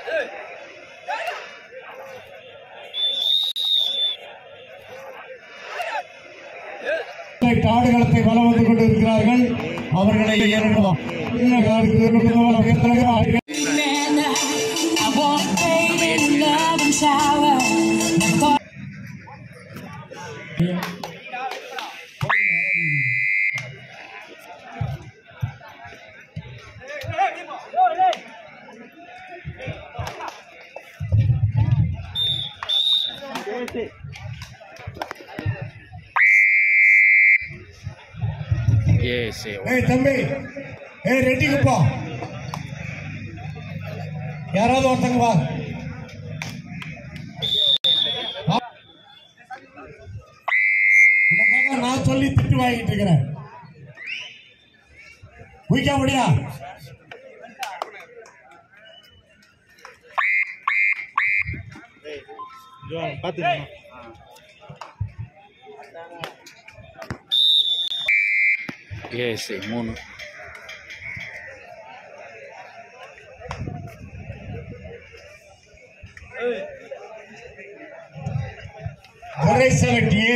ஆடுகளத்தை வலம் வந்து கொண்டிருக்கிறார்கள் அவர்களை இறங்கலாம் I want baby to love and shower. Never Yes, eh, ஏய் தம்பி ஏய் ரெட்டிக்குப்பா யாராவது ஒருத்தங்க வா உனக்காக நான் சொல்லி திட்டு வாங்கிட்டு இருக்கிறேன் குயிக்க முடியா yes, eh, மூணு ஒரே செலக்டியே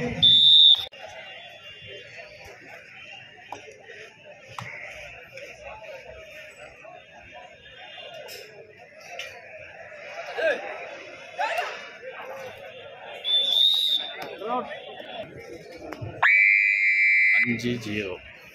அஞ்சு ஜீரோ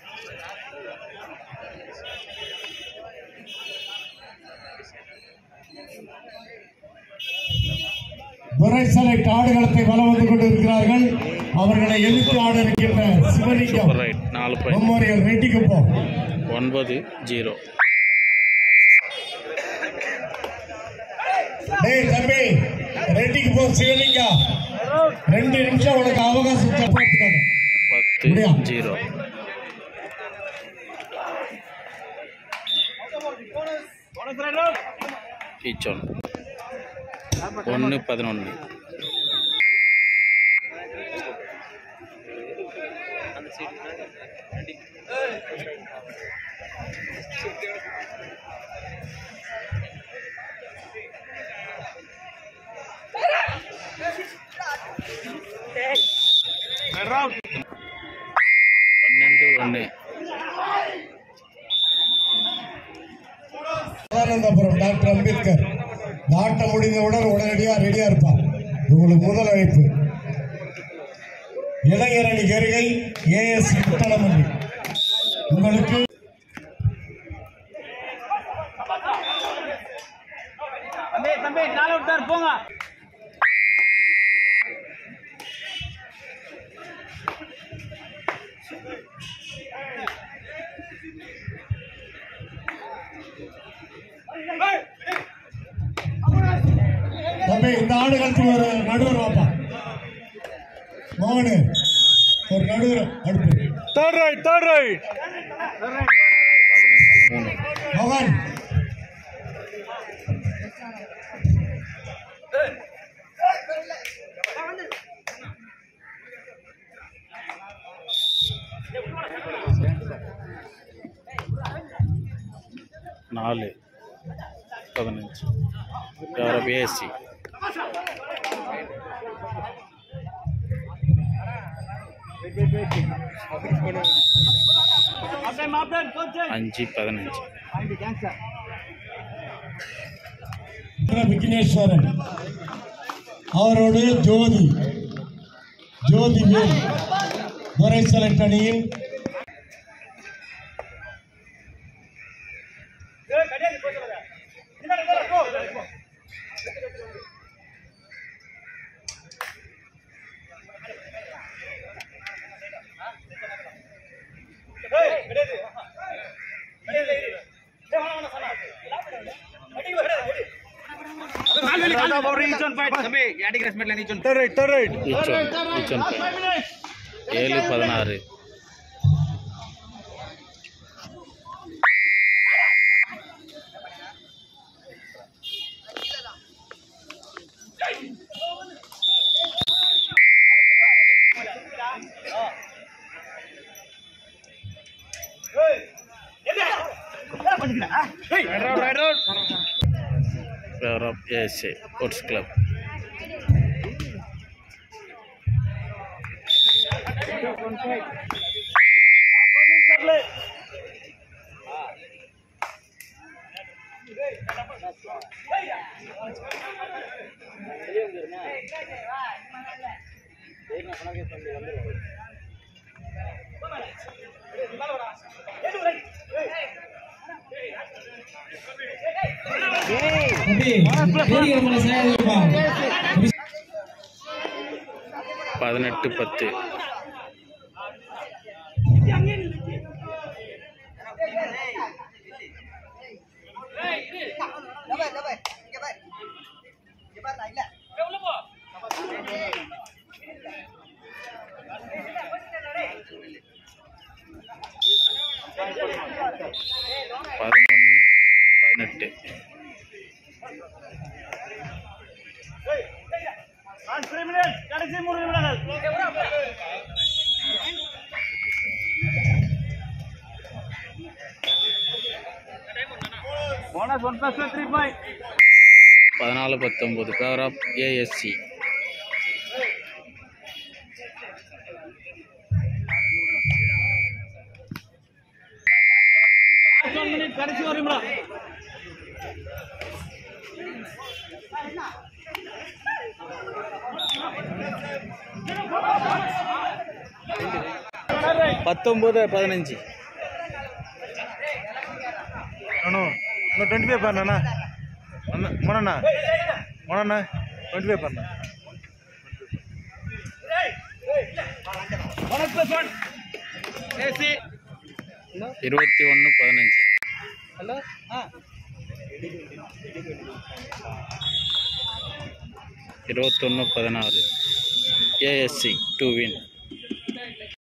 ஒரே செலக்ட் ஆடுகளத்தை வலம் வந்து கொண்டிருக்கிறார்கள் அவர்களை எதிர்த்து ஆட இருக்கின்ற சிவலிங்கம் சூப்பர் ரைட் நாலு பாயிண்ட் மெமோரியல் ரெட்டிக்குப்பம் ஒன்பது ஜீரோ டேய் தம்பி ரெட்டிக்கு போ சிவலிங்கா ரெண்டு நிமிஷம் உனக்கு அவகாசம் பார்த்துக்காங்க பத்து முடியா? ஜீரோ ஈச் ஒன் ஒன்று பதினொன்று பன்னெண்டு ஒன்று சதானந்தபுரம் டாக்டர் அம்பேத்கர் இந்த ஆட்டம் முடிந்தவுடன் உடனடியாக ரெடியா இருப்பார் உங்களுக்கு முதல் அழைப்பு இளைஞரணி கருகை ஏஎஸ் முத்தலமல்லி உங்களுக்கு தம்பி தம்பி நாலு விட்டார் போங்க தம்பி இந்த ஆடுகளத்துக்கு ஒரு நடுவர் வாப்பா மோகனு ஒரு நடுவர் அடுப்பு தேர்ட் ரைட் தேர்ட் ரைட் பதினஞ்சு மூணு மோகன் நாலு பதினஞ்சு யாரோ பிஎஸ்சி அப்படியே மாப்பிள்ளை கோச்சு அஞ்சு பதினஞ்சு விக்னேஸ்வரன் அவரோடு ஜோதி ஜோதி வேல் துரை செலக்ட் அணியில் ஈச் ஒன் ஃபைட் தம்பி யாட்டிக்கு ரெஸ்மெட்ல each one third raid third raid each one each one ஏழு பதினாறு favour of ASA sports club பதினெட்டு பத்து பதினொன்று பதினெட்டு கடைசி மூணு நிமிடங்கள் bonus one plus three point பதினாலு பத்தொம்போது favour of ASC one minute கடைசி ஒரு நிமிடம் பத்தொம்போது பதினஞ்சு అను నువ్వు ట్వంటీ ఫైవ్ పన్నా మొన్న మొన్న ట్వంటీ ఫైవ్ పన్నా போனஸ் பிளஸ் ஒன் ஏசி இருபத்தி ஒன்று பதினஞ்சு இருபத்தொன்று பதினாறு ஏஎஸ்சி டூ வின்